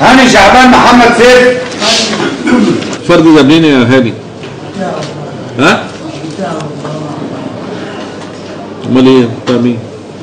هاني شعبان محمد سيف فرد ده منين يا هاني؟ ها؟ امال ايه؟ بتاع مين؟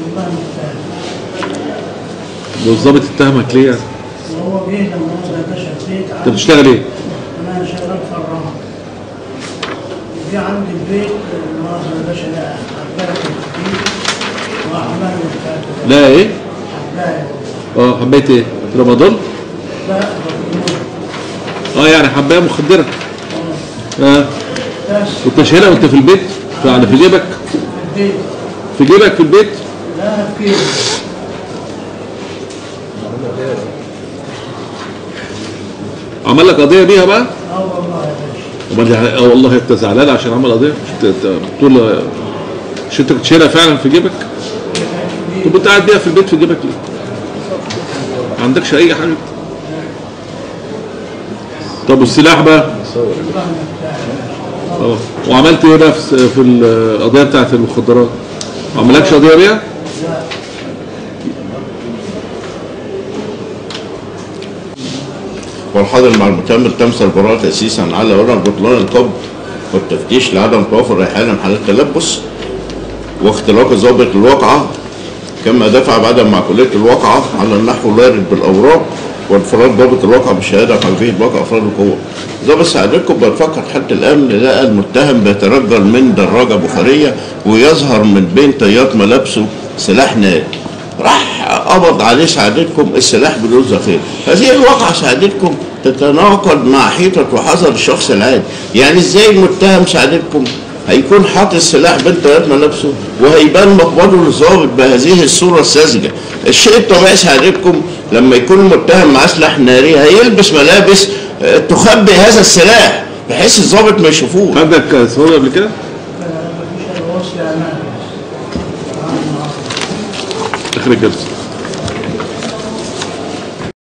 والظابط اتهمك ليه يعني؟ وهو جه لما هو يا باشا البيت انت بتشتغل ايه؟ انا شغال فراغ جه عند البيت النهارده يا باشا لا حبايه في البيت وعمال بتاعته لا ايه؟ حبايه اه حبيت ايه؟ رمضان؟ لا بطلوع. اه يعني حبايه مخدره اه بس كنت شايلها وانت في البيت؟ يعني في جيبك؟ في البيت في جيبك في البيت؟ لا في كده عمل لك قضيه بيها بقى؟ اه والله يا باشا امال اه والله انت زعلان عشان عمل قضيه؟ مش انت انت بتقول مش انت كنت شايلها فعلا في جيبك؟ طب انت قاعد بيها في البيت في جيبك ليه؟ ما عندكش اي حاجه؟ طب والسلاح بقى؟ اه وعملت ايه بقى في في القضيه بتاعت المخدرات؟ ما عملكش قضيه بيها؟ والحاضر مع المتهم تمثل براءة تأسيسا على ورع بطلان القبض والتفتيش لعدم توافر ريحان حالة تلبس واختلاق ضابط الواقعة كما دفع بعدم معقولية الواقعة على النحو الوارد بالأوراق وانفراد ضابط الواقعة بشهادة حربية واقع أفراد القوة. ضابط سعادتكم بنفكر حتى الأمن لقى المتهم بيترجل من دراجة بخارية ويظهر من بين طيات ملابسه سلاح ناري. راح قبض عليه سعادتكم السلاح بدون ذخيره هذه الواقعة سعادتكم تتناقض مع حيطة وحذر الشخص العادي يعني ازاي المتهم سعادتكم هيكون حاطط السلاح بين طيات ملابسه وهيبان مقبضه للظابط بهذه الصورة الساذجة الشيء الطبيعي سعادتكم لما يكون المتهم معاه سلاح ناري هيلبس ملابس آه، تخبئ هذا السلاح بحيث الظابط ما يشوفوه عندك صور قبل كده؟ مفيش الا وصل امان اخر الجلسه